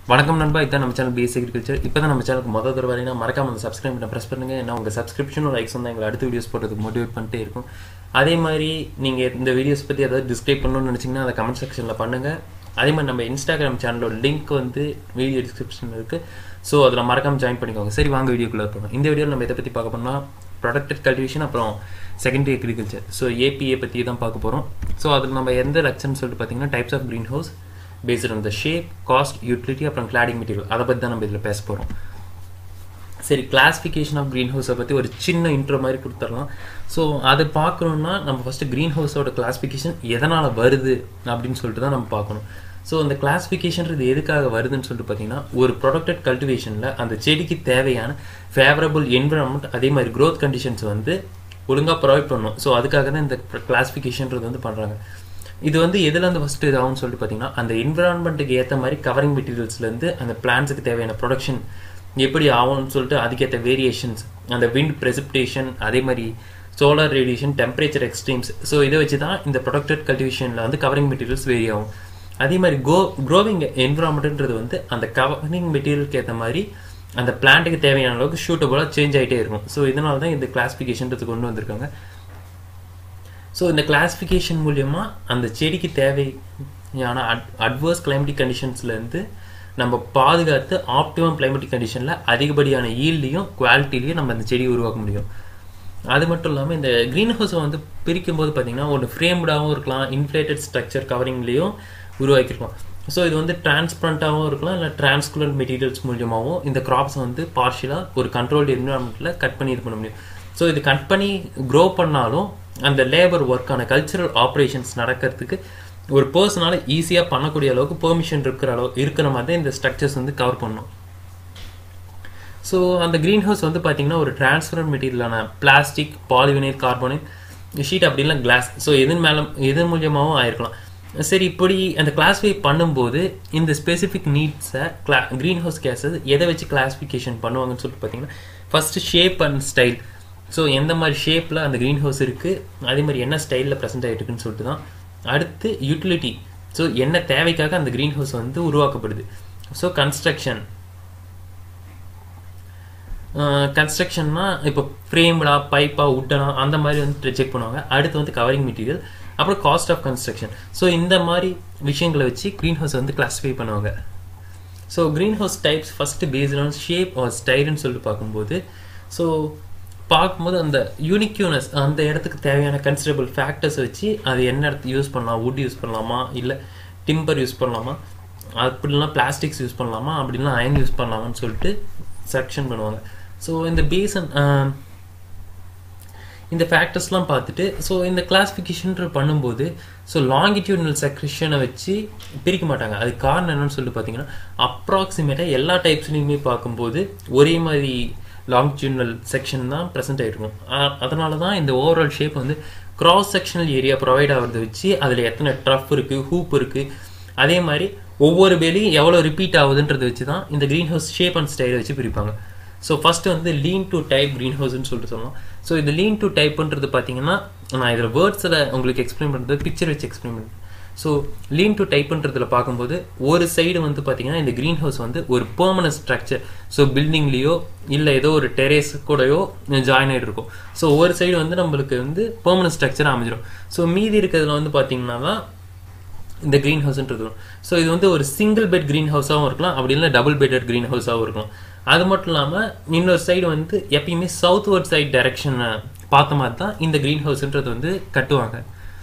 வணக்கம் நண்பா இதான் நம்ம சேனல் பிஎஸ் அக்ரிகல்ச்சர் இப்போ தான் நம்ம சேனலுக்கு மொதல் தடவை வரீங்கன்னா மறக்காம அந்த சப்ஸ்கிரைப் பண்ண ப்ரெஸ் பண்ணுங்க ஏன்னா உங்கள் சப்ஸ்கிரிப்ஷனும் லைக்ஸ் வந்து எங்களை அடுத்த வீடியோஸ் போடுறதுக்கு மோட்டிவேட் பண்ணிட்டே இருக்கும் அதே மாதிரி நீங்கள் இந்த வீடியோஸ் பற்றி ஏதாவது டிஸ்கிரைப் பண்ணணும்னு நினச்சிங்கன்னா அதை கமெண்ட் செக்ஷனில் பண்ணுங்கள் அதே மாதிரி நம்ம இன்ஸ்டாகிராம் சேனலோட லிங்க் வந்து வீடியோ டிஸ்கிரிப்ஷனில் இருக்குது ஸோ அதில் மறக்காம ஜாயின் பண்ணிக்கோங்க சரி வாங்க வீடியோக்குள்ளே போகணும் இந்த வீடியோவில் நம்ம இதை பற்றி பார்க்க போனால் ப்ரொடக்டட் கல்டிவேஷன் அப்புறம் செகண்டரி அக்ரிகல்ச்சர் ஸோ ஏபிஏ பற்றி தான் பார்க்க போகிறோம் ஸோ அதில் நம்ம எந்த லெக்சர்னு சொல்லிட்டு பார்த்தீங்கன்னா types of green house based on the shape cost utility அப்புறம் கிளாடிங் மெட்டீரியல் அதை பற்றி தான் நம்ம இதில் பேச போகிறோம் சரி கிளாஸிஃபிகேஷன் ஆஃப் க்ரீன் ஹவுஸை பற்றி ஒரு சின்ன இன்ட்ரோ மாதிரி கொடுத்துடலாம் ஸோ அதை பார்க்கணுன்னா நம்ம ஃபஸ்ட்டு க்ரீன் ஹவுஸோட கிளாஸிஃபிகேஷன் எதனால் வருது அப்படின்னு சொல்லிட்டு தான் நம்ம பார்க்கணும் ஸோ அந்த கிளாஸிஃபிகேஷன்றது எதுக்காக வருதுன்னு சொல்லிட்டு பார்த்தீங்கன்னா ஒரு ப்ரொடக்டட் கல்டிவேஷனில் அந்த செடிக்கு தேவையான ஃபேவரபிள் என்விரான்மெண்ட் அதே மாதிரி க்ரோத் கண்டிஷன்ஸ் வந்து ஒழுங்காக ப்ரொவைட் பண்ணணும் ஸோ அதுக்காக தான் இந்த கிளாஸிஃபிகேஷன்றது வந்து பண்ணுறாங்க இது வந்து எதுலேருந்து ஃபஸ்ட்டு இதாகும்னு சொல்லிட்டு பார்த்தீங்கன்னா அந்த என்விரான்மெண்ட்டுக்கு ஏற்ற மாதிரி கவரிங் மெட்டீரியல்ஸ்லேருந்து அந்த பிளான்ஸுக்கு தேவையான ப்ரொடக்ஷன் எப்படி ஆகும்னு சொல்லிட்டு அதுக்கேற்ற வேரியேஷன்ஸ் அந்த விண்ட் precipitation அதே மாதிரி solar radiation temperature extremes so இதை வச்சு தான் இந்த ப்ரொடக்டட் கல்டிவேஷனில் வந்து கவரிங் மெட்டீரியல்ஸ் வேரி ஆகும் அதே மாதிரி கோ க்ரோவிங் என்விரான்மெண்ட்ன்றது வந்து அந்த கவரிங் மெட்டீரியலுக்கு ஏற்ற மாதிரி அந்த பிளான்ட்டுக்கு தேவையான அளவுக்கு ஷூட்டபுளாக சேஞ்ச் ஆகிட்டே இருக்கும் ஸோ இதனால தான் இந்த கிளாஸிஃபிகேஷன்றது கொண்டு வந்திருக்காங்க ஸோ இந்த கிளாஸிஃபிகேஷன் மூலயமா அந்த செடிக்கு தேவையான அட் அட்வர்ஸ் கிளைமேட்டிக் கண்டிஷன்ஸ்லேருந்து நம்ம பாதுகாத்து ஆப்டிமம் கிளைமேட்டிக் கண்டிஷனில் அதிகப்படியான ஈல்டையும் குவாலிட்டிலையும் நம்ம அந்த செடியை உருவாக்க முடியும் அது மட்டும் இல்லாமல் இந்த க்ரீன் ஹவுஸை வந்து பிரிக்கும் போது பார்த்தீங்கன்னா ஒன்று ஃப்ரேம்டாகவும் இருக்கலாம் இன்ஃப்ளேட்டட் ஸ்ட்ரக்சர் கவரிங்லேயும் உருவாக்கியிருக்கலாம் ஸோ இது வந்து டிரான்ஸ்பரண்ட்டாகவும் இருக்கலாம் இல்லை டிரான்ஸ்குலண்ட் மெட்டீரியல்ஸ் மூலியமாகவும் இந்த கிராப்ஸை வந்து பார்ஷியலாக ஒரு கண்ட்ரோல்டு என்விரான்மெண்ட்டில் கட் பண்ணி இது பண்ண முடியும் ஸோ இது கட் பண்ணி க்ரோ பண்ணாலும் அந்த லேபர் ஒர்க்கான கல்ச்சரல் ஆப்ரேஷன்ஸ் நடக்கிறதுக்கு ஒரு பர்சனால் ஈஸியாக பண்ணக்கூடிய அளவுக்கு பெர்மிஷன் இருக்கிற அளவு இருக்கிற மாதிரி தான் இந்த ஸ்ட்ரக்சர்ஸ் வந்து கவர் பண்ணும் ஸோ அந்த க்ரீன் ஹவுஸ் வந்து பார்த்தீங்கன்னா ஒரு டிரான்ஸ்பரண்ட் மெட்டீரியலான பிளாஸ்டிக் பாலிவினைல் கார்போனேட் ஷீட் அப்படின்லாம் கிளாஸ் ஸோ எதன் மேலே எதன் மூலியமாகவும் ஆயிருக்கலாம் சரி இப்படி அந்த கிளாஸிஃபை பண்ணும்போது இந்த ஸ்பெசிஃபிக் நீட்ஸை கிளா க்ரீன் ஹவுஸ் கேஸஸ் எதை வச்சு கிளாஸிஃபிகேஷன் பண்ணுவாங்கன்னு சொல்லிட்டு பார்த்தீங்கன்னா first shape and style so எந்த மாதிரி ஷேப்பில் அந்த க்ரீன் ஹவுஸ் இருக்குது அதே மாதிரி என்ன ஸ்டைலில் ப்ரெசென்ட் ஆகிட்டு இருக்குன்னு சொல்லிட்டு தான் அடுத்து யூட்டிலிட்டி ஸோ என்ன தேவைக்காக அந்த க்ரீன் ஹவுஸ் வந்து உருவாக்கப்படுது ஸோ கன்ஸ்ட்ரக்ஷன் கன்ஸ்ட்ரக்ஷன்னா இப்போ ஃப்ரேம்டா பைப்பா உட்டனா அந்த மாதிரி வந்து செக் பண்ணுவாங்க அடுத்து வந்து கவரிங் மெட்டீரியல் அப்புறம் காஸ்ட் ஆஃப் கன்ஸ்ட்ரக்ஷன் ஸோ இந்த மாதிரி விஷயங்களை வச்சு க்ரீன் ஹவுஸ் வந்து கிளாஸிஃபை பண்ணுவாங்க so green house types first based on shape or ஸ்டைல்னு சொல்லிட்டு பார்க்கும்போது ஸோ பார்க்கும்போது அந்த யூனிக்யூனஸ் அந்த இடத்துக்கு தேவையான கன்சிடரபிள் ஃபேக்டர்ஸ் வச்சு அது என்ன இடத்துக்கு யூஸ் பண்ணலாம் வுட் யூஸ் பண்ணலாமா இல்லை டிம்பர் யூஸ் பண்ணலாமா அப்படிலாம் பிளாஸ்டிக்ஸ் யூஸ் பண்ணலாமா அப்படிலாம் அயன் யூஸ் பண்ணலாமான்னு சொல்லிட்டு செக்ஷன் பண்ணுவாங்க ஸோ இந்த பேசன் இந்த ஃபேக்டர்ஸ்லாம் பார்த்துட்டு ஸோ இந்த கிளாஸிஃபிகேஷன் பண்ணும்போது ஸோ லாங்கிடியூடனல் செக்ஷனை வச்சு பிரிக்க மாட்டாங்க அது காரணம் என்னன்னு சொல்லிட்டு பார்த்தீங்கன்னா அப்ராக்சிமேட்டாக எல்லா டைப்ஸ்லையுமே பார்க்கும்போது ஒரே மாதிரி லாங்கிடியூடனல் செக்ஷன் தான் ப்ரெசென்ட் ஆகிருக்கும் அதனால தான் இந்த ஓவரால் ஷேப் வந்து கிராஸ் செக்ஷனல் ஏரியா ப்ரொவைட் ஆகிறத வச்சு அதில் எத்தனை ட்ரஃப் இருக்குது ஹூப் இருக்குது அதே மாதிரி ஒவ்வொரு வேலையும் எவ்வளோ ரிப்பீட் ஆகுதுன்றதை வச்சு தான் இந்த க்ரீன் ஹவுஸ் ஷேப் அண்ட் ஸ்டைலை வச்சு பிரிப்பாங்க ஸோ ஃபஸ்ட்டு வந்து லீன் டு டைப் க்ரீன் ஹவுஸ்னு சொல்லிட்டு சொல்லலாம் ஸோ இந்த லீன் டு டைப்ன்றது பார்த்தீங்கன்னா நான் இதில் வேர்ட்ஸில் உங்களுக்கு எக்ஸ்பிளைன் பண்ணுறது பிக்சர் வச்சு எக்ஸ்பிளைன் பண்ணுறேன் ஸோ லீன் டு டைப்ன்றதுல பார்க்கும்போது ஒரு சைடு வந்து பார்த்தீங்கன்னா இந்த க்ரீன் ஹவுஸ் வந்து ஒரு பெர்மனன்ட் ஸ்ட்ரக்சர் ஸோ பில்டிங்லேயோ இல்லை ஏதோ ஒரு டெரேஸ் கூடயோ ஜாயின் ஆகிட்டு இருக்கும் ஸோ ஒரு சைடு வந்து நம்மளுக்கு வந்து பெர்மனன்ட் ஸ்ட்ரக்சர் அமைஞ்சிடும் ஸோ மீதி இருக்கிறதுல வந்து பார்த்தீங்கன்னா தான் இந்த க்ரீன் ஹவுஸ்ன்றது ஸோ இது வந்து ஒரு சிங்கிள் பெட் க்ரீன் ஹவுஸாகவும் இருக்கலாம் அப்படி இல்லை டபுள் பெட்டட் க்ரீன் ஹவுஸாகவும் இருக்கலாம் அது மட்டும் இல்லாமல் இன்னொரு சைடு வந்து எப்பயுமே சவுத் வேர்ட் சைட் டைரக்ஷனை பார்த்த மாதிரி தான் இந்த க்ரீன் ஹவுஸ்ன்றது வந்து கட்டுவாங்க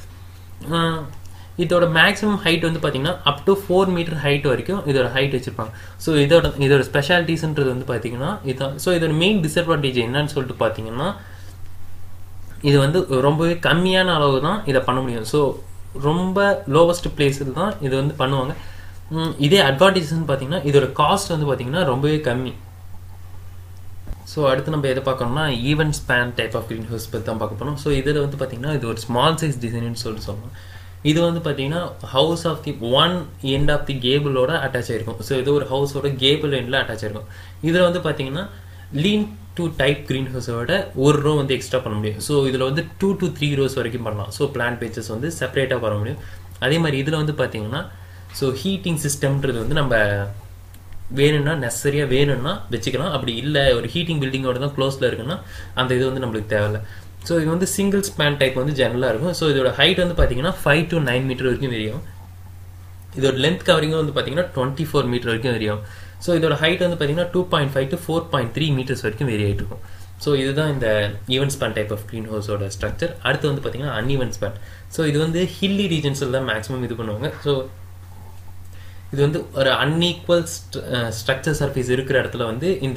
இதோட மேக்ஸிமம் ஹைட் வந்து பார்த்தீங்கன்னா up to four metre height வரைக்கும் இதோட ஹைட் வச்சுருப்பாங்க ஸோ இதோட இதோட ஸ்பெஷாலிட்டிஸ்ன்றது வந்து பார்த்தீங்கன்னா இதான் ஸோ இதோட மெயின் டிஸ்அட்வான்டேஜ் என்னன்னு சொல்லிட்டு பார்த்தீங்கன்னா இது வந்து ரொம்பவே கம்மியான அளவு தான் இதை பண்ண முடியும் ஸோ ரொம்ப லோவஸ்ட் பிளேஸில் தான் இது வந்து பண்ணுவாங்க இதே அட்வான்டேஜஸ்ன்னு பார்த்தீங்கன்னா இதோட காஸ்ட் வந்து பார்த்தீங்கன்னா ரொம்பவே கம்மி ஸோ அடுத்து நம்ம எதை பார்க்கணும்னா even span type of green house பற்றி தான் பார்க்க போகிறோம் ஸோ இதில் வந்து பார்த்தீங்கன்னா இது ஒரு ஸ்மால் சைஸ் டிசைன்னு சொல்லிட்டு சொல்லலாம் இது வந்து பார்த்தீங்கன்னா house of the one end of the கேபிளோட அட்டாச் ஆயிருக்கும் ஸோ இது ஒரு ஹவுஸோட கேபிள் எண்டில் அட்டாச் ஆயிருக்கும் இதில் வந்து பார்த்தீங்கன்னா லீன் டூ டைப் க்ரீன் ஹவுஸோட ஒரு ரோ வந்து எக்ஸ்ட்ரா பண்ண முடியும் ஸோ இதில் வந்து டூ டு த்ரீ ரோஸ் வரைக்கும் பண்ணலாம் ஸோ பிளான் பேச்சஸ் வந்து செப்பரேட்டாக பண்ண முடியும் அதே மாதிரி இதில் வந்து பார்த்தீங்கன்னா ஸோ ஹீட்டிங் சிஸ்டம்ன்றது வந்து நம்ம வேணும்னா நெசசரியாக வேணும்னா வச்சுக்கலாம் அப்படி இல்லை ஒரு ஹீட்டிங் பில்டிங்கோட தான் க்ளோஸில் இருக்குன்னா அந்த இது வந்து நம்மளுக்கு தேவையில்ல ஸோ இது வந்து சிங்கிள் ஸ்பேன் டைப் வந்து ஜெனரலாக இருக்கும் ஸோ இதோட ஹைட் வந்து பார்த்தீங்கன்னா ஃபைவ் டு நைன் மீட்டர் வரைக்கும் தெரியும் இதோட லென்த் கவரிங்கும் வந்து பார்த்தீங்கன்னா டுவெண்ட்டி ஃபோர் மீட்டர் வரைக்கும் வெரியும் ஸோ இதோட ஹைட் வந்து பார்த்தீங்கன்னா two point five to four point three metres வரைக்கும் வெரி ஆகிட்டு இருக்கும் ஸோ இதுதான் இந்த even span type of green ஹவுஸோட ஸ்ட்ரக்சர் அடுத்து வந்து பார்த்தீங்கன்னா அன்இவன் ஸ்பேன் ஸோ இது வந்து ஹில்லி ரீஜன்ஸில் தான் மேக்ஸிமம் இது பண்ணுவாங்க ஸோ இது வந்து ஒரு அன்ஈக்குவல் ஸ்ட்ரக்சர் சர்ஃபேஸ் இருக்கிற இடத்துல வந்து இந்த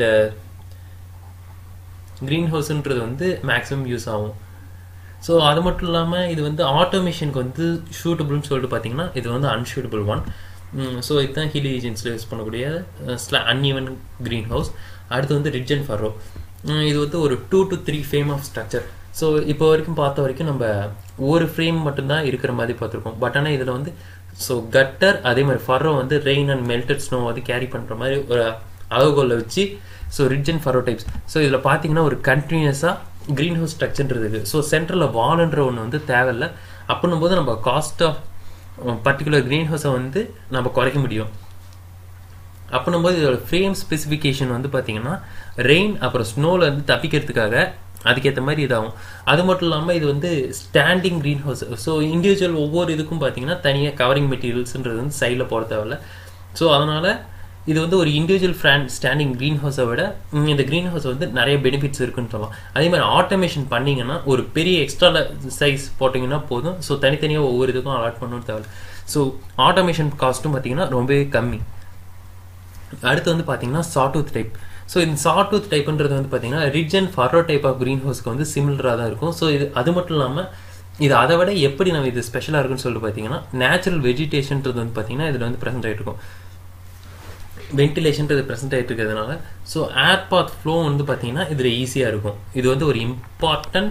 க்ரீன் ஹவுஸ்ன்றது வந்து மேக்ஸிமம் யூஸ் ஆகும் ஸோ அது மட்டும் இல்லாமல் இது வந்து ஆட்டோமேஷனுக்கு வந்து ஷூட்டபுள்னு சொல்லிட்டு பார்த்தீங்கன்னா இது வந்து அன்ஷூட்டபிள் ஒன் ஸோ இதுதான் ஹிலி ஏஜென்ட்ஸில் யூஸ் பண்ணக்கூடிய அன்இவன் க்ரீன் ஹவுஸ் அடுத்து வந்து ரிட்ஜ் அண்ட் ஃபர்ரோ இது வந்து ஒரு two to three frame of structure so இப்போ வரைக்கும் பார்த்த வரைக்கும் நம்ம ஒரு ஃப்ரேம் மட்டும்தான் இருக்கிற மாதிரி பார்த்துருக்கோம் பட் ஆனால் இதில் வந்து ஸோ கட்டர் அதே மாதிரி ஃபர்ரோ வந்து ரெயின் அண்ட் மெல்டட் ஸ்னோ வந்து கேரி பண்ணுற மாதிரி ஒரு அளவுகோலில் வச்சு so ridge and furrow types so இதில் பார்த்தீங்கன்னா ஒரு கண்டினியூஸாக க்ரீன் ஹவுஸ் ஸ்ட்ரக்சர்ன்றது இருக்குது ஸோ சென்டரில் வால்ன்ற ஒன்று வந்து தேவையில்லை அப்படின்னும் போது நம்ம காஸ்ட் ஆஃப் பர்டிகுலர் க்ரீன் ஹவுஸை வந்து நம்ம குறைக்க முடியும் அப்படின்னும் போது இதோட ஃப்ரேம் ஸ்பெசிஃபிகேஷன் வந்து பார்த்தீங்கன்னா ரெயின் அப்புறம் ஸ்னோவில் வந்து தப்பிக்கிறதுக்காக அதுக்கேற்ற மாதிரி இதாகும் அது மட்டும் இல்லாமல் இது வந்து standing green house so individual ஒவ்வொரு இதுக்கும் பார்த்தீங்கன்னா தனியாக கவரிங் மெட்டீரியல்ஸ்ன்றது வந்து சைடில் போட தேவையில்ல ஸோ அதனால் இது வந்து ஒரு இண்டிவிஜுவல் ஃப்ராண்ட் ஸ்டாண்டிங் க்ரீன் ஹவுஸை விட இந்த க்ரீன் ஹவுஸ் வந்து நிறைய பெனிஃபிட்ஸ் இருக்குன்னு சொல்லலாம் அதே மாதிரி ஆட்டோமேஷன் பண்ணிங்கன்னா ஒரு பெரிய எக்ஸ்ட்ரா சைஸ் போட்டிங்கன்னா போதும் ஸோ தனித்தனியாக ஒவ்வொரு இதுக்கும் அலாட் பண்ணணும் தேவை ஸோ ஆட்டோமேஷன் காஸ்ட்டும் பார்த்தீங்கன்னா ரொம்பவே கம்மி அடுத்து வந்து பார்த்தீங்கன்னா சாட்டூத் டைப் ஸோ இந்த சாட்டூத் டைப்ன்றது வந்து பார்த்தீங்கன்னா ridge and furrow type of green ஹவுஸ்க்கு வந்து சிமிலராக தான் இருக்கும் ஸோ இது அது மட்டும் இல்லாமல் இது அதை விட எப்படி நம்ம இது ஸ்பெஷலாக இருக்குன்னு சொல்லிட்டு பார்த்தீங்கன்னா நேச்சுரல் வெஜிடேஷன்ன்றது வந்து பார்த்தீங்கன்னா இதில் வந்து ப்ரெசென்ட் ஆகிட்டு இருக்கும் வென்டிலேஷன்றது ப்ரெசென்ட் ஆகிட்டு இருக்கிறதுனால ஸோ ஏர் பாத் ஃப்ளோ வந்து பார்த்தீங்கன்னா இதில் ஈஸியாக இருக்கும் இது வந்து ஒரு இம்பார்ட்டண்ட்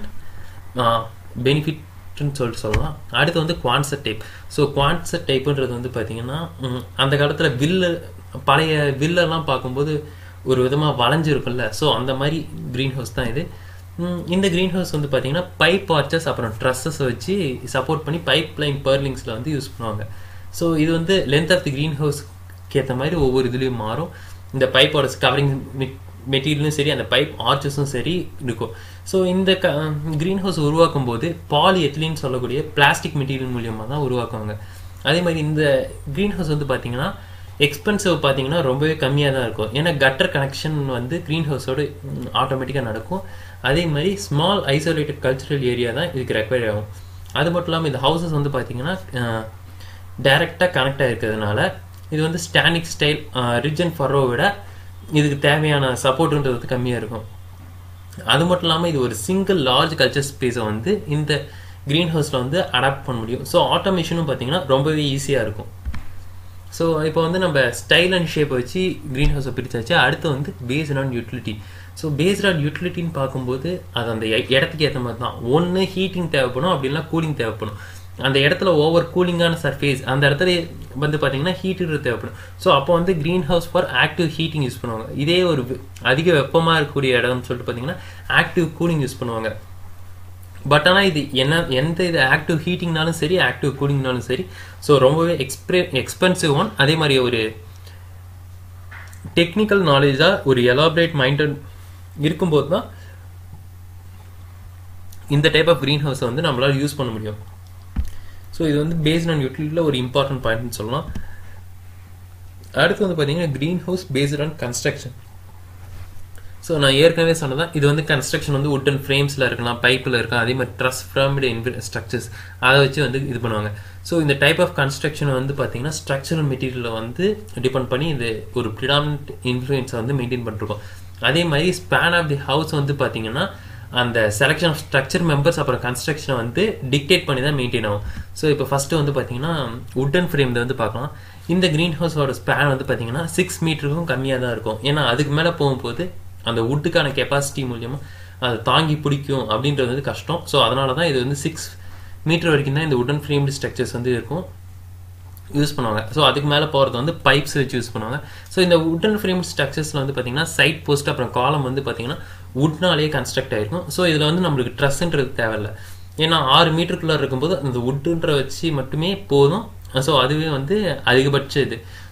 பெனிஃபிட்னு சொல்லிட்டு சொல்லலாம் அடுத்து வந்து குவான்செட் டைப் ஸோ குவான்செட் டைப்புன்றது வந்து பார்த்தீங்கன்னா அந்த காலத்தில் வில்லு பழைய வில்லெல்லாம் பார்க்கும்போது ஒரு விதமாக வளைஞ்சிருக்கும்ல ஸோ அந்த மாதிரி க்ரீன் ஹவுஸ் தான் இது இந்த க்ரீன் ஹவுஸ் வந்து பார்த்தீங்கன்னா பைப் ஆர்ச்சஸ் அப்புறம் ட்ரஸ்ஸஸை வச்சு சப்போர்ட் பண்ணி பைப் லைன் பர்லிங்ஸில் வந்து யூஸ் பண்ணுவாங்க ஸோ இது வந்து லென்த் ஆஃப் தி க்ரீன் ஹவுஸ்க்கு ஏற்ற மாதிரி ஒவ்வொரு இதுலேயும் மாறும் இந்த பைப்போட கவரிங் மெட்டீரியலும் சரி அந்த பைப் ஆர்ச்சஸும் சரி இருக்கும் ஸோ இந்த க க்ரீன் ஹவுஸ் உருவாக்கும் போது பாலி எத்திலின்னு சொல்லக்கூடிய பிளாஸ்டிக் மெட்டீரியல் மூலியமாக தான் உருவாக்குவாங்க அதே மாதிரி இந்த க்ரீன் ஹவுஸ் வந்து பார்த்தீங்கன்னா எக்ஸ்பென்சிவ் பார்த்தீங்கன்னா ரொம்பவே கம்மியாக தான் இருக்கும் ஏன்னா கட்டர் கனெக்ஷன் வந்து க்ரீன் ஹவுஸோடு ஆட்டோமேட்டிக்காக நடக்கும் அதே மாதிரி ஸ்மால் ஐசோலேட்டட் கல்ச்சுரல் ஏரியா தான் இதுக்கு ரெக்வயர் ஆகும் அது மட்டும் இல்லாமல் இந்த ஹவுசஸ் வந்து பார்த்தீங்கன்னா டைரெக்டாக கனெக்ட் ஆகிருக்கிறதுனால இது வந்து standing style ridge and furrow விட இதுக்கு தேவையான சப்போர்ட்ன்றது வந்து கம்மியாக இருக்கும் அது மட்டும் இல்லாமல் இது ஒரு சிங்கிள் லார்ஜ் கல்ச்சர் ஸ்பேஸை வந்து இந்த க்ரீன் ஹவுஸில் வந்து அடாப்ட் பண்ண முடியும் ஸோ ஆட்டோமேஷனும் பார்த்தீங்கன்னா ரொம்பவே ஈஸியாக இருக்கும் ஸோ இப்போ வந்து நம்ம ஸ்டைல் அண்ட் ஷேப்பை வச்சு க்ரீன் ஹவுஸை பிரிச்சாச்சு அடுத்து வந்து based on utility so based on யூட்டிலிட்டின்னு பார்க்கும்போது அது அந்த இடத்துக்கு ஏற்ற மாதிரி தான் ஒன்று ஹீட்டிங் தேவைப்படும் அப்படின்னா கூலிங் தேவைப்படும் அந்த இடத்துல ஓவர் கூலிங்கான சர்ஃபேஸ் அந்த இடத்துல வந்து பார்த்தீங்கன்னா ஹீட்டர் தேவைப்படும் ஸோ அப்போ வந்து green house for active heating use பண்ணுவாங்க இதே ஒரு அதிக வெப்பமாக இருக்கக்கூடிய இடம்னு சொல்லிட்டு பார்த்தீங்கன்னா ஆக்டிவ் கூலிங் யூஸ் பண்ணுவாங்க பட் ஆனால் இது என்ன எந்த இது ஆக்டிவ் ஹீட்டிங்னாலும் சரி ஆக்டிவ் கூலிங்னாலும் சரி ஸோ ரொம்பவே எக்ஸ்ப்ரே எக்ஸ்பென்சிவ் ஒன் அதே மாதிரி ஒரு டெக்னிக்கல் நாலேஜாக ஒரு எலாபரேட் மைண்டட் இருக்கும்போது தான் இந்த டைப் ஆஃப் க்ரீன் ஹவுஸை வந்து நம்மளால் யூஸ் பண்ண முடியும் ஸோ இது வந்து பேஸ்ட் ஆன் யூட்டிலிட்டியில் ஒரு இம்பார்ட்டன்ட் பாயிண்ட்னு சொல்லலாம் அடுத்து வந்து பார்த்தீங்கன்னா green house based on construction so நான் ஏற்கனவே சொன்னதான் இது வந்து கன்ஸ்ட்ரக்ஷன் வந்து உட்டன் ஃப்ரேம்ஸில் இருக்கலாம் பைப்பில் இருக்கலாம் அதே மாதிரி ட்ரஸ் ஃப்ரம்டு இன்வி ஸ்ட்ரக்சர்ஸ் அதை வச்சு வந்து இது பண்ணுவாங்க ஸோ இந்த டைப் ஆஃப் கன்ஸ்ட்ரக்ஷன் வந்து பார்த்தீங்கன்னா ஸ்ட்ரக்சரல் மெட்டீரியலில் வந்து டிபெண்ட் பண்ணி இது ஒரு ப்ரிடாமினன்ட் இன்ஃப்ளூயன்ஸை வந்து மெயின்டைன் பண்ணிருக்கோம் அதே மாதிரி ஸ்பேன் ஆஃப் தி ஹவுஸ் வந்து பார்த்தீங்கன்னா அந்த செலெக்ஷன் ஆஃப் ஸ்ட்ரக்சர் மெம்பர்ஸ் அப்புறம் கன்ஸ்ட்ரக்ஷனை வந்து டிக்டேட் பண்ணி தான் மெயின்டைன் ஆகும் ஸோ இப்போ ஃபஸ்ட்டு வந்து பார்த்தீங்கன்னா உட்டன் ஃப்ரேமில் வந்து பார்க்கலாம் இந்த க்ரீன் ஹவுஸோட ஸ்பேன் வந்து பார்த்தீங்கன்னா சிக்ஸ் மீட்டருக்கும் கம்மியாக தான் இருக்கும் ஏன்னா அதுக்கு மேலே போகும்போது அந்த வுட்டுக்கான கெப்பாசிட்டி மூலியமாக அதை தாங்கி பிடிக்கும் அப்படின்றது வந்து கஷ்டம் ஸோ அதனால தான் இது வந்து சிக்ஸ் மீட்டர் வரைக்கும் தான் இந்த உடன் ஃப்ரேம்டு ஸ்ட்ரக்சர்ஸ் வந்து இருக்கும் யூஸ் பண்ணுவாங்க ஸோ அதுக்கு மேலே போகிறது வந்து பைப்ஸ் வச்சு யூஸ் பண்ணுவாங்க ஸோ இந்த உட்டன் ஃப்ரேம் ஸ்ட்ரக்சர்ஸில் வந்து பார்த்தீங்கன்னா சைட் போஸ்ட் அப்புறம் காலம் வந்து பார்த்தீங்கன்னா வுட்னாலே கன்ஸ்ட்ரக்ட் ஆயிருக்கும் ஸோ இதில் வந்து நம்மளுக்கு ட்ரெஸ்ன்றது தேவையில்லை ஏன்னா ஆறு மீட்டருக்குள்ளே இருக்கும்போது அந்த வுட்டுன்ற வச்சு மட்டுமே போதும் ஸோ அதுவே வந்து அதிகபட்ச இது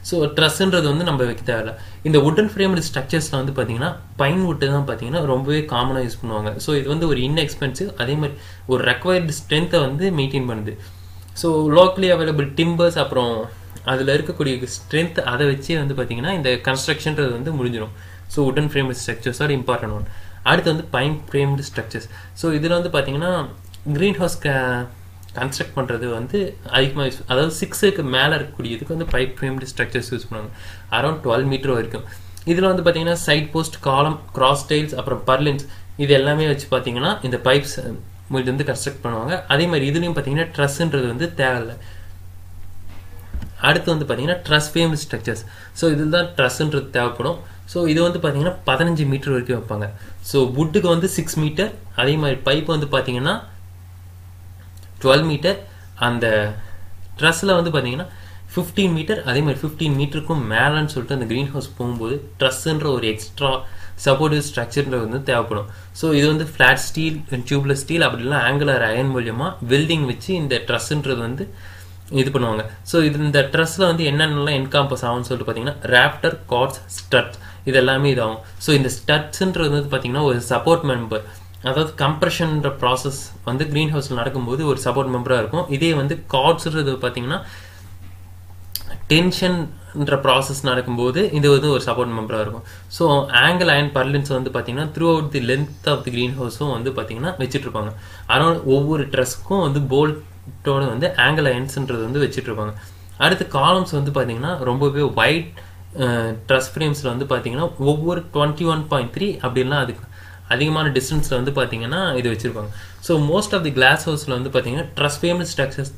ஸோ ட்ரெஸ்ன்றது வந்து நம்ம வைக்க தேவையில்ல இந்த உட்டன் ஃப்ரேம்டு ஸ்ட்ரக்சர்ஸில் வந்து பார்த்தீங்கன்னா பைன் வுட்டு தான் பார்த்தீங்கன்னா ரொம்பவே காமனாக யூஸ் பண்ணுவாங்க ஸோ இது வந்து ஒரு இன்எக்ஸ்பென்சிவ் அதே மாதிரி ஒரு ரெக்வயர்டு ஸ்ட்ரென்த்தை வந்து மெயின்டைன் பண்ணுது ஸோ லோக்கலி அவைலபிள் டிம்பர்ஸ் அப்புறம் அதில் இருக்கக்கூடிய ஸ்ட்ரென்த் அதை வச்சே வந்து பார்த்தீங்கன்னா இந்த கன்ஸ்ட்ரக்ஷன்றது வந்து முடிஞ்சிடும் so wooden framed structures are important one அடுத்து வந்து பைன் ஃப்ரேம்டு ஸ்ட்ரக்சர்ஸ் ஸோ இதில் வந்து பார்த்தீங்கன்னா க்ரீன் ஹவுஸ் க கன்ஸ்ட்ரக்ட் பண்ணுறது வந்து அதிகமாக யூஸ் அதாவது சிக்ஸுக்கு மேலே இருக்கக்கூடியதுக்கு வந்து பைப் ஃப்ரேம்டு ஸ்ட்ரக்சர்ஸ் யூஸ் பண்ணுவாங்க அரௌண்ட் டுவெல் மீட்டர் வரைக்கும் இதில் வந்து பார்த்தீங்கன்னா side post column cross ties அப்புறம் பர்லின்ஸ் இது எல்லாமே வச்சு பார்த்தீங்கன்னா இந்த பைப்ஸ் இது வந்து கன்ஸ்ட்ரக்ட் பண்ணுவாங்க அதே மாதிரி இதுலேயும் பார்த்தீங்கன்னா ட்ரெஸ்ன்றது வந்து தேவையில்லை அடுத்து வந்து பார்த்தீங்கன்னா ட்ரஸ் ஃபேம் ஸ்ட்ரக்சர்ஸ் ஸோ இதில் தான் ட்ரஸ்ன்றது தேவைப்படும் ஸோ இது வந்து பார்த்தீங்கன்னா பதினஞ்சு மீட்டர் வரைக்கும் வைப்பாங்க ஸோ வுட்டுக்கு வந்து சிக்ஸ் மீட்டர் அதே மாதிரி பைப் வந்து பார்த்தீங்கன்னா டுவெல் மீட்டர் அந்த ட்ரெஸ்ஸில் வந்து பார்த்தீங்கன்னா ஃபிஃப்டீன் மீட்டர் அதே மாதிரி ஃபிஃப்டீன் மீட்டருக்கும் மேலேன்னு சொல்லிட்டு அந்த க்ரீன் ஹவுஸ் போகும்போது ட்ரெஸ்ஸுன்ற ஒரு எக்ஸ்ட்ரா சப்போர்ட்டிவ் ஸ்ட்ரக்சர்ன்றது வந்து தேவைப்படும் ஸோ இது வந்து ஃப்ளாட் ஸ்டீல் டியூப்லெஸ் ஸ்டீல் அப்படி இல்லைனா ஆங்குலர் அயன் மூலியமாக வெல்டிங் வச்சு இந்த ட்ரெஸ்ஸுன்றது வந்து இது பண்ணுவாங்க ஸோ இது இந்த ட்ரெஸ்ஸில் வந்து என்னென்னலாம் என்காம்பஸ் ஆகும்னு சொல்லிட்டு பார்த்தீங்கன்னா ராப்டர் கார்ட்ஸ் ஸ்டட் இது எல்லாமே இதாகும் ஸோ இந்த ஸ்டட்ஸ்ன்றது வந்து பார்த்தீங்கன்னா ஒரு சப்போர்ட் மெம்பர் அதாவது கம்ப்ரெஷன்ற ப்ராசஸ் வந்து க்ரீன் ஹவுஸில் நடக்கும்போது ஒரு சப்போர்ட் மெம்பராக இருக்கும் இதே வந்து கார்ட்ஸ்ன்றது பார்த்தீங்கன்னா டென்ஷன்ன்ற ப்ராசஸ் நடக்கும்போது இது வந்து ஒரு சப்போர்ட் மெம்பராக இருக்கும் ஸோ ஆங்கிள் அயன் பர்லின்ஸ் வந்து பார்த்தீங்கன்னா throughout the length of the green ஹவுஸும் வந்து பார்த்தீங்கன்னா வச்சுட்டு இருப்பாங்க அரௌண்ட் ஒவ்வொரு ட்ரெஸ்க்கும் வந்து போல்ட்டோட வந்து ஆங்கிள் அயன்ஸ்ன்றது வந்து வச்சுட்டு இருப்பாங்க அடுத்து காலம்ஸ் வந்து பார்த்தீங்கன்னா ரொம்பவே ஒயிட் ட்ரெஸ் ஃப்ரேம்ஸில் வந்து பார்த்தீங்கன்னா ஒவ்வொரு டுவெண்ட்டி ஒன் பாயிண்ட் த்ரீ அப்படின்லாம் அதுக்கு அதிகமான டிஸ்டன்ஸில் வந்து பார்த்தீங்கன்னா இது வச்சுருப்பாங்க so most of the glass ஹவுஸில் வந்து பார்த்தீங்கன்னா ட்ரஸ் ஃபேமஸ் ஸ்ட்ரக்சர்ஸ்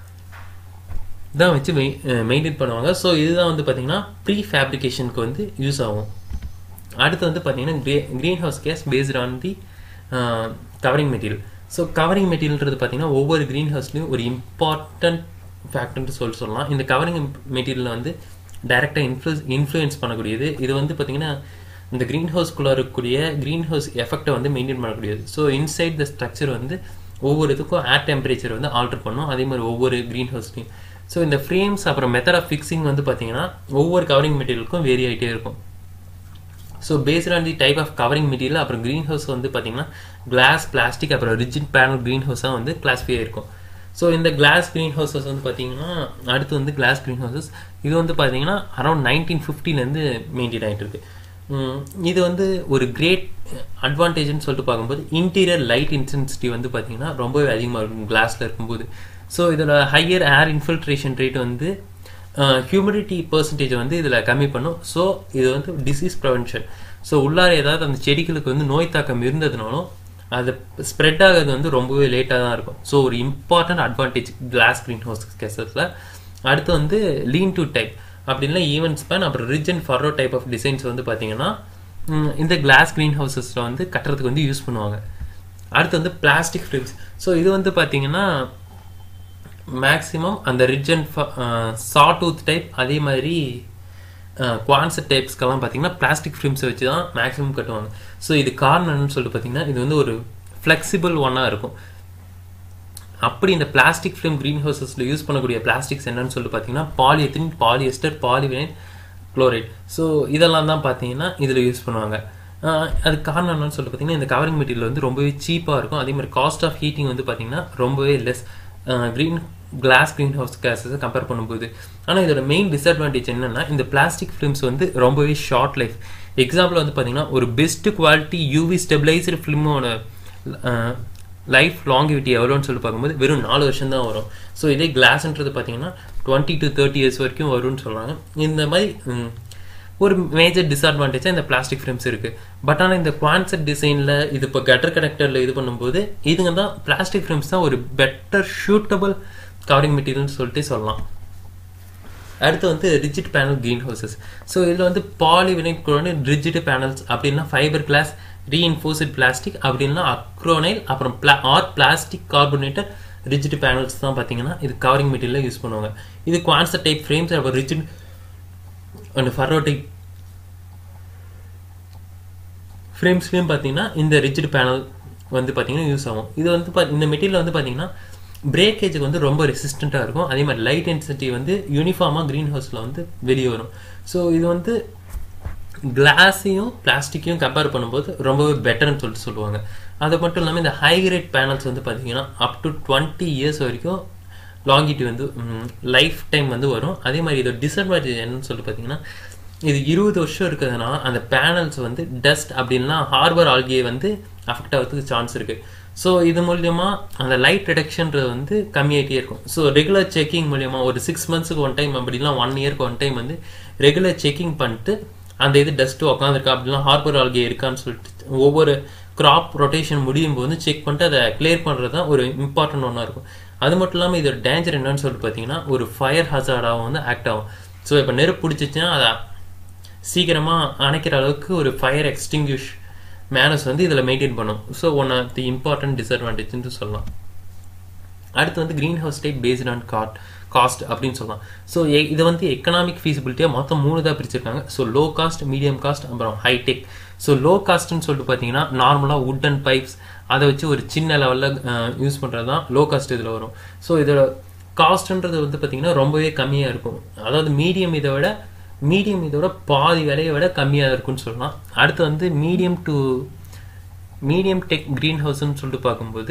தான் வச்சு மெயின்டைன் பண்ணுவாங்க ஸோ இதுதான் வந்து பார்த்தீங்கன்னா ப்ரீ ஃபேப்ரிகேஷனுக்கு வந்து யூஸ் ஆகும் அடுத்து வந்து பார்த்தீங்கன்னா green green house case based on the covering material so covering மெட்டீரியல்ன்றது பார்த்தீங்கன்னா ஒவ்வொரு க்ரீன் ஹவுஸ்லையும் ஒரு இம்பார்ட்டன்ட் ஃபேக்டர்னு சொல்லி சொல்லலாம் இந்த கவரிங் மெட்டீரியலில் வந்து டைரெக்டாக இன்ஃப்ளூஸ் இன்ஃப்ளூயன்ஸ் பண்ணக்கூடியது இது வந்து பார்த்தீங்கன்னா இந்த க்ரீன் ஹவுஸ்குள்ளே இருக்கக்கூடிய க்ரீன் ஹவுஸ் எஃபெக்டை வந்து மெயின்டைன் பண்ணக்கூடியது ஸோ இன்சைட் த ஸ்ட்ரக்சர் வந்து ஒவ்வொரு இதுக்கும் ஏர் டெம்பரேச்சர் வந்து ஆல்டர் பண்ணும் அதே மாதிரி ஒவ்வொரு க்ரீன் ஹவுஸ்லையும் ஸோ இந்த ஃப்ரேம்ஸ் அப்புறம் மெத்தட் ஆஃப் ஃபிக்ஸிங் வந்து பார்த்தீங்கன்னா ஒவ்வொரு கவரிங் மெட்டீரியலுக்கும் வேரி ஆகிட்டே இருக்கும் so based on the type of covering material அப்புறம் க்ரீன் ஹவுஸ் வந்து பார்த்தீங்கன்னா கிளாஸ் பிளாஸ்டிக் அப்புறம் ரிஜிட் பேனல் க்ரீன் ஹவுஸாக வந்து கிளாஸிஃபை இருக்கும் ஸோ இந்த கிளாஸ் க்ரீன் ஹவுசஸ் வந்து பார்த்தீங்கன்னா அடுத்து வந்து கிளாஸ் க்ரீன் ஹவுசஸ் இது வந்து பார்த்தீங்கன்னா அரௌண்ட் நைன்டீன் ஃபிஃப்டிலேருந்து மெயின்டைன் ஆகிட்டு இருக்கு இது வந்து ஒரு கிரேட் அட்வான்டேஜ்னு சொல்லிட்டு பார்க்கும்போது இன்டீரியர் லைட் இன்டென்சிட்டி வந்து பார்த்தீங்கன்னா ரொம்பவே அதிகமாக இருக்கும் கிளாஸில் இருக்கும்போது ஸோ இதில் ஹையர் ஏர் இன்ஃபில்ட்ரேஷன் ரேட் வந்து ஹியூமிடிட்டி பர்சன்டேஜ் வந்து இதில் கம்மி பண்ணும் ஸோ இது வந்து டிசீஸ் ப்ரிவென்ஷன் ஸோ உள்ளார ஏதாவது அந்த செடிகளுக்கு வந்து நோய் தாக்கம் இருந்ததுனாலும் அது ஸ்ப்ரெட் ஆகிறது வந்து ரொம்பவே லேட்டாக தான் இருக்கும் ஸோ ஒரு important advantage glass green house கேசஸில் அடுத்து வந்து லீன் டு டைப் அப்படின்னா ஈவன் ஸ்பேன் அப்புறம் ridge and furrow type of designs வந்து பார்த்தீங்கன்னா இந்த கிளாஸ் க்ரீன் ஹவுசஸில் வந்து கட்டுறதுக்கு வந்து யூஸ் பண்ணுவாங்க அடுத்து வந்து பிளாஸ்டிக் ஃப்ரேம்ஸ் ஸோ இது வந்து பார்த்தீங்கன்னா மேக்ஸிமம் அந்த ridge and sawtooth type அதே மாதிரி குவான்செட் டைப்ஸ்க்கெல்லாம் பார்த்தீங்கன்னா பிளாஸ்டிக் ஃப்ரேம்ஸை வச்சு தான் மேக்ஸிமம் கட்டுவாங்க ஸோ இது காரணம்னு சொல்லிட்டு பார்த்தீங்கன்னா இது வந்து ஒரு ஃப்ளெக்சிபிள் ஒன்னாக இருக்கும் அப்படி இந்த பிளாஸ்டிக் ஃப்ரேம் க்ரீன் ஹவுசஸில் யூஸ் பண்ணக்கூடிய பிளாஸ்டிக்ஸ் என்னன்னு சொல்லிட்டு பார்த்தீங்கன்னா polyethylene polyester polyvinyl chloride so இதெல்லாம் தான் பார்த்தீங்கன்னா இதில் யூஸ் பண்ணுவாங்க அதுக்கு காரணம் என்னன்னு சொல்லிட்டு பார்த்தீங்கன்னா இந்த கவரிங் மெட்டீரியல் வந்து ரொம்பவே சீப்பாக இருக்கும் அதே மாதிரி காஸ்ட் ஆஃப் ஹீட்டிங் வந்து பார்த்தீங்கன்னா ரொம்பவே less green glass green house கேஸஸை கம்பேர் பண்ணும்போது ஆனால் இதோட மெயின் டிஸ்அட்வான்டேஜ் என்னென்னா இந்த பிளாஸ்டிக் ஃபிலிம்ஸ் வந்து ரொம்பவே ஷார்ட் லைஃப் எக்ஸாம்பிள் வந்து பார்த்தீங்கன்னா ஒரு பெஸ்ட் குவாலிட்டி யூவி ஸ்டெபிளைசர் ஃபிலிமோட லைஃப் லாங்கிவிட்டி எவ்வளோன்னு சொல்லி பார்க்கும்போது வெறும் நாலு வருஷம் தான் வரும் ஸோ இதே கிளாஸ்ன்றது பார்த்தீங்கன்னா டுவெண்ட்டி டு தேர்ட்டி இயர்ஸ் வரைக்கும் வரும்னு சொல்கிறாங்க இந்த மாதிரி ஒரு மேஜர் டிஸ்அட்வான்டேஜாக இந்த பிளாஸ்டிக் ஃப்ரேம்ஸ் இருக்குது பட் ஆனால் இந்த குவான்செட் டிசைனில் இது இப்போ கட்டர் கனெக்டரில் இது பண்ணும்போது இதுங்க தான் பிளாஸ்டிக் ஃப்ரேம்ஸ் தான் ஒரு பெட்டர் ஷூட்டபிள் கவரிங் மெட்டீரியல்னு சொல்லிட்டு சொல்லலாம் அடுத்து வந்து rigid panel green houses so இதில் வந்து பாலிவினைட் குளோனைல் ரிஜிட் பேனல்ஸ் அப்படின்னா ஃபைபர் கிளாஸ் ரீஇன்ஃபோர்ஸ்ட் பிளாஸ்டிக் அப்படின்னா அக்ரோனைல் அப்புறம் பிளா or plastic carbonate rigid panels தான் பார்த்தீங்கன்னா இது கவரிங் மெட்டீரியலில் யூஸ் பண்ணுவாங்க இது குவான்சர் டைப் ஃப்ரேம்ஸ் அப்புறம் ரிஜிட் அண்ட் ஃபர்ரோ டைப் ஃப்ரேம்ஸ்லேயும் பார்த்தீங்கன்னா இந்த ரிஜிட் பேனல் வந்து பார்த்தீங்கன்னா யூஸ் ஆகும் இது வந்து இந்த மெட்டீரியல் வந்து பார்த்தீங்கன்னா பிரேக்கேஜுக்கு வந்து ரொம்ப ரெசிஸ்டண்ட்டாக இருக்கும் அதே மாதிரி லைட் டென்சிட்டி வந்து யூனிஃபார்மாக க்ரீன் ஹவுஸில் வந்து வெளியே வரும் ஸோ இது வந்து கிளாஸையும் பிளாஸ்டிக்கையும் கம்பேர் பண்ணும்போது ரொம்பவே பெட்டர்னு சொல்லிட்டு சொல்லுவாங்க அது மட்டும் இல்லாமல் இந்த ஹை கிரேட் பேனல்ஸ் வந்து பார்த்தீங்கன்னா அப் டு டுவெண்ட்டி இயர்ஸ் வரைக்கும் லாங்கிட்டி வந்து லைஃப் டைம் வந்து வரும் அதே மாதிரி இதோட டிஸ்அட்வான்டேஜ் என்னன்னு சொல்லிட்டு பார்த்தீங்கன்னா இது இருபது வருஷம் இருக்கிறதுனால அந்த பேனல்ஸ் வந்து டஸ்ட் அப்படின்னா ஹார்பர் ஆல்கியை வந்து அஃபெக்ட் ஆகிறதுக்கு சான்ஸ் இருக்குது ஸோ இது மூலியமா அந்த லைட் ரிடக்ஷன்றது வந்து கம்மியாகிட்டே இருக்கும் ஸோ ரெகுலர் செக்கிங் மூலியமா ஒரு சிக்ஸ் மந்த்ஸுக்கு ஒன் டைம் அப்படிலாம் ஒன் இயர்க்கு ஒன் டைம் வந்து ரெகுலர் செக்கிங் பண்ணிட்டு அந்த இது டஸ்ட்டு உட்காந்துருக்கா அப்படிலாம் ஹார்பர் ஆல்கே இருக்கான்னு சொல்லிட்டு ஒவ்வொரு கிராப் ரொட்டேஷன் முடியும் போது செக் பண்ணிட்டு அதை கிளியர் பண்ணுறது தான் ஒரு இம்பார்ட்டன்ட் ஒன்றா இருக்கும் அது மட்டும் இல்லாமல் இதோட டேஞ்சர் என்னன்னு சொல்லிட்டு பார்த்தீங்கன்னா ஒரு ஃபயர் ஹசார்டாகவும் வந்து ஆக்ட் ஆகும் ஸோ இப்போ நெருப்பு பிடிச்சிச்சுன்னா அதை சீக்கிரமாக அணைக்கிற அளவுக்கு ஒரு ஃபயர் எக்ஸ்டிங்யூஷ் மேனஸ் வந்து இதில் மெயின்டைன் பண்ணும் so one of the important டிஸ்அட்வான்டேஜ்னு சொல்லலாம் அடுத்து வந்து green house type based on cost cost அப்படின்னு சொல்லலாம் ஸோ இது வந்து எக்கனாமிக் ஃபீஸிபிலிட்டியாக மொத்தம் மூணு தான் பிரிச்சிருக்காங்க so low cost medium cost அப்புறம் ஹைடெக் ஸோ லோ காஸ்ட்னு சொல்லிட்டு பார்த்தீங்கன்னா நார்மலாக வுட் அண்ட் பைப்ஸ் அதை வச்சு ஒரு சின்ன லெவலில் யூஸ் பண்ணுறது தான் லோ காஸ்ட் இதில் வரும் ஸோ இதோட காஸ்ட்ன்றது வந்து பார்த்தீங்கன்னா ரொம்பவே கம்மியாக இருக்கும் அதாவது மீடியம் இதை விட மீடியம் இதோட பாதி விலையை விட கம்மியாக இருக்கும்னு சொல்லலாம் அடுத்து வந்து medium to medium tech green ஹவுஸ்ன்னு சொல்லிட்டு பார்க்கும்போது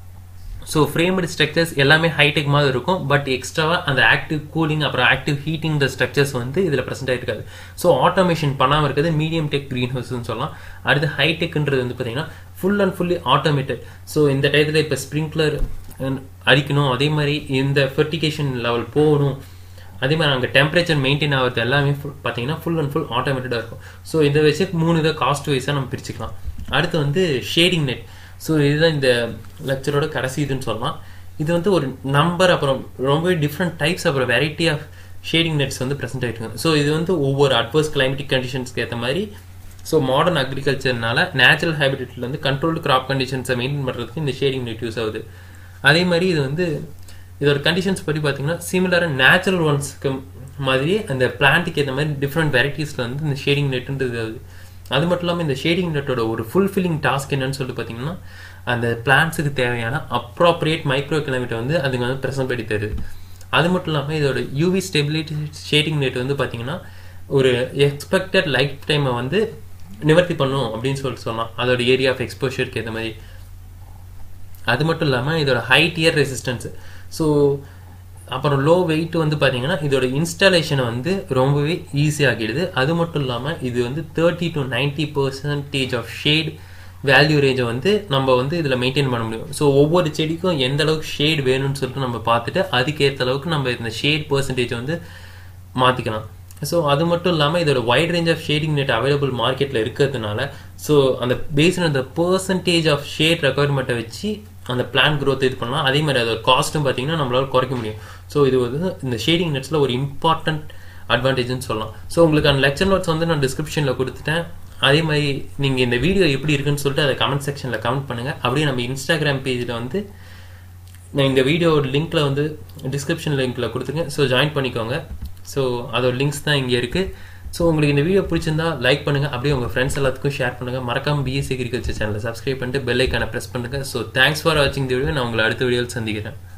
ஸோ ஃப்ரேம்டு ஸ்ட்ரக்சர்ஸ் எல்லாமே ஹைடெக் மாதிரி இருக்கும் பட் எக்ஸ்ட்ராவாக அந்த ஆக்டிவ் கூலிங் அப்புறம் ஆக்டிவ் ஹீட்டிங் த ஸ்ட்ரக்சர்ஸ் வந்து இதில் ப்ரெசென்ட் ஆகிருக்காது ஸோ ஆட்டோமேஷன் பண்ணாமல் இருக்கிறது மீடியம் டெக் க்ரீன் ஹவுஸ்னு சொல்லலாம் அடுத்து ஹைடெக்ன்றது வந்து பார்த்தீங்கன்னா full and fully automated so இந்த டயத்தில் இப்போ ஸ்ப்ரிங்க்லர் அடிக்கணும் அதே மாதிரி இந்த ஃபெர்டிகேஷன் லெவல் போகணும் அதே மாதிரி அங்கே டெம்பரேச்சர் மெயின்டைன் ஆகிறது எல்லாமே பார்த்தீங்கன்னா ஃபுல் அண்ட் ஃபுல் ஆட்டோமேட்டடாக இருக்கும் ஸோ இதை வச்சு மூணு இதை காஸ்ட் வைஸாக நம்ம பிரிச்சுக்கலாம் அடுத்து வந்து ஷேடிங் நெட் ஸோ இதுதான் இந்த லெக்சரோட கடைசி இதுன்னு சொல்லலாம் இது வந்து ஒரு நம்பர் அப்புறம் ரொம்ப டிஃப்ரெண்ட் டைப்ஸ் அப்புறம் வெரைட்டி ஆஃப் ஷேடிங் நெட்ஸ் வந்து ப்ரெசென்ட் ஆகிட்டு ஸோ இது வந்து ஒவ்வொரு அட்வர்ஸ் கிளைமேட்டிக் கண்டிஷன்ஸ்க்கு ஏற்ற மாதிரி ஸோ மாடர்ன் அக்ரிகல்ச்சர்னால நேச்சுரல் ஹேபிட்டட்ல வந்து கண்ட்ரோல்டு கிராப் கண்டிஷன்ஸை மெயின்டைன் பண்ணுறதுக்கு இந்த ஷேடிங் நெட் யூஸ் ஆகுது அதே மாதிரி இது வந்து இதோட கண்டிஷன்ஸ் பற்றி பார்த்தீங்கன்னா சிமிலராக நேச்சுரல் ஒன்ஸ்க்கு மாதிரியே அந்த பிளான்ட்டுக்கு ஏற்ற மாதிரி டிஃப்ரெண்ட் வெரைட்டிஸில் வந்து இந்த ஷேடிங் நெட்டுன்றது ஆகுது அது மட்டும் இல்லாமல் இந்த ஷேடிங் நெட்டோட ஒரு ஃபுல்ஃபில்லிங் டாஸ்க் என்னன்னு சொல்லிட்டு பார்த்தீங்கன்னா அந்த பிளான்ஸுக்கு தேவையான அப்ராப்ரியேட் மைக்ரோ கிலோமீட்டர் வந்து அதுங்க வந்து ப்ரெசன்ட் பண்ணி தருது அது மட்டும் இல்லாமல் இதோட யூவி ஸ்டெபிலிட்டி ஷேடிங் நெட் வந்து பார்த்தீங்கன்னா ஒரு எக்ஸ்பெக்டட் லைஃப் டைமை வந்து நிவர்த்தி பண்ணும் அப்படின்னு சொல்லிட்டு சொல்லலாம் அதோட ஏரியா ஆஃப் எக்ஸ்போஷருக்கு ஏற்ற மாதிரி அது மட்டும் இல்லாமல் இதோட ஹை டியர் ரெசிஸ்டன்ஸ் ஸோ அப்புறம் லோ வெயிட் வந்து பார்த்தீங்கன்னா இதோட இன்ஸ்டாலேஷனை வந்து ரொம்பவே ஈஸியாகிடுது அது மட்டும் இல்லாமல் இது வந்து thirty to ninety percentage of shade value ரேஞ்சை வந்து நம்ம வந்து இதில் மெயின்டைன் பண்ண முடியும் ஸோ ஒவ்வொரு செடிக்கும் எந்த அளவுக்கு ஷேட் வேணும்னு சொல்லிட்டு நம்ம பார்த்துட்டு அதுக்கேற்ற அளவுக்கு நம்ம இந்த ஷேட் பர்சன்டேஜ் வந்து மாற்றிக்கலாம் ஸோ அது மட்டும் இல்லாமல் இதோட wide range of shading net available மார்க்கெட்டில் இருக்கிறதுனால ஸோ அந்த பேஸ்ட் அந்த பர்சன்டேஜ் ஆஃப் ஷேட் ரெக்குவயர்மெண்ட்டை வச்சு அந்த பிளான் க்ரோத் இது பண்ணலாம் அதே மாதிரி அதோட காஸ்ட்டும் பார்த்தீங்கன்னா நம்மளால குறைக்க முடியும் ஸோ இது வந்து இந்த ஷேடிங் நெட்ஸில் ஒரு இம்பார்ட்டன்ட் அட்வான்டேஜ்னு சொல்லலாம் ஸோ உங்களுக்கு அந்த லெக்சர் நோட்ஸ் வந்து நான் டிஸ்கிரிப்ஷனில் கொடுத்துட்டேன் அதே மாதிரி நீங்கள் இந்த வீடியோ எப்படி இருக்குன்னு சொல்லிட்டு அதை கமெண்ட் செக்ஷனில் கமெண்ட் பண்ணுங்கள் அப்படியே நம்ம இன்ஸ்டாகிராம் பேஜில் வந்து நான் இந்த வீடியோ லிங்க்கில் வந்து டிஸ்கிரிப்ஷன் லிங்க்கில் கொடுத்துருக்கேன் ஸோ ஜாயின் பண்ணிக்கோங்க ஸோ அதோட லிங்க்ஸ் தான் இங்கே இருக்குது ஸோ உங்களுக்கு இந்த வீடியோ பிடிச்சிருந்தா லைக் பண்ணுங்கள் அப்படியே உங்கள் ஃப்ரெண்ட்ஸ் எல்லாத்துக்கும் ஷேர் பண்ணுங்கள் மறக்காம பிஎஸ்சி அக்ரிகல்ச்சர் சேனலை சப்ஸ்கிரைப் பண்ணிட்டு பெல் ஐக்கானை ப்ரெஸ் பண்ணுங்கள் ஸோ தேங்க்ஸ் ஃபார் வாட்சிங் தி வீடியோ நான் உங்களை அடுத்த வீடியோவில் சந்திக்கிறேன்